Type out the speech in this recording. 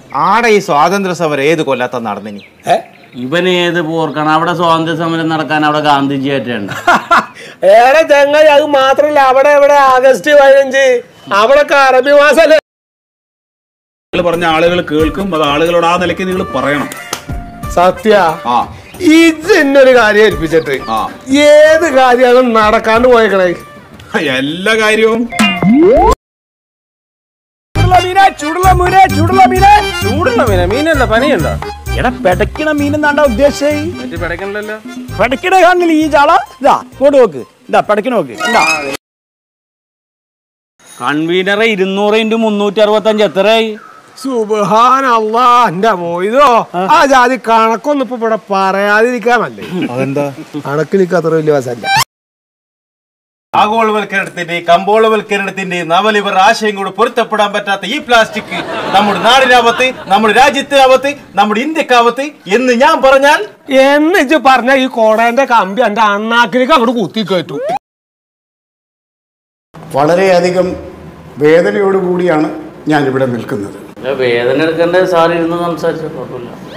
ആടെ ഈ സ്വാതന്ത്ര്യ സമരം ഏത് കൊല്ലാത്ത നടന്നിനി ഏ? ഇവൻ ഏത് പോർക്കണം അവിടെ സ്വാതന്ത്ര്യ സമരം നടക്കാൻ അവിടെ ഗാന്ധിജി ആയിട്ടുണ്ട് ഏടെ ചങ്ങായി അത് മാത്രല്ല അവിടെ ഇവിടെ ആഗസ്റ്റ് പതിനഞ്ച് അവിടെ അറബി മാസല്ലേ നിങ്ങൾ പറഞ്ഞ ആളുകൾ കേൾക്കും അത് ആളുകളോട് ആ നിലയ്ക്ക് നിങ്ങൾ പറയണം സത്യ ആ ഇത് എന്നൊരു കാര്യം ഏൽപ്പിച്ചിട്ട് ആ. ഏത് കാര്യമാണ് നടക്കാണ്ട് പോയേക്കണേ എല്ലാ കാര്യവും ചൂടുള്ള മീനെ ചൂടുള്ള മീനെ ചൂടുള്ള മീനെ മീനല്ല പനിയുണ്ടോ എടാ പെടക്കണ മീൻ എന്നാണ്ടാ ഉദ്ദേശിച്ചേ പെടക്കണ കാണില്ല ഈ ചാള ഇതാ ഇങ്ങോട്ട് നോക്ക് ഇതാ പെടക്കണ നോക്ക് ഇതാ കൺവീനറെ ഇരുന്നൂറ് ഇൻറ്റു മുന്നൂറ്റി അറുപത്തഞ്ച് എത്രയായി സുബാനല്ലാ എന്റെ മോയിതോ ആ ജാതി കണക്കൊന്നും ഇപ്പൊ ഇവിടെ പറയാതിരിക്കാനല്ലേ അതെന്താ കണക്കിനിക്ക് അത്ര വലിയ വശല്ല ആഗോളവൽക്കരണത്തിന്റെ കമ്പോളവൽക്കരണത്തിന്റെ നവലിവർ ആശയം കൂടെ പൊരുത്തപ്പെടാൻ പറ്റാത്ത ഈ പ്ലാസ്റ്റിക് നമ്മുടെ നാടിനാവത്ത് നമ്മുടെ രാജ്യത്തിനാവത്ത് നമ്മുടെ ഇന്ത്യക്കാവത്ത് എന്ന് ഞാൻ പറഞ്ഞാൽ എന്നിച്ച് പറഞ്ഞ ഈ കോടേന്റെ കമ്പി എന്റെ അണ്ണാക്കിലേക്ക് അങ്ങോട്ട് കുത്തി കയറ്റു വളരെയധികം വേദനയോടുകൂടിയാണ് ഞാനിവിടെ നിൽക്കുന്നത് വേദന എടുക്കേണ്ട സാർ ഇരുന്ന് സംസാരിച്ച കുഴപ്പമില്ല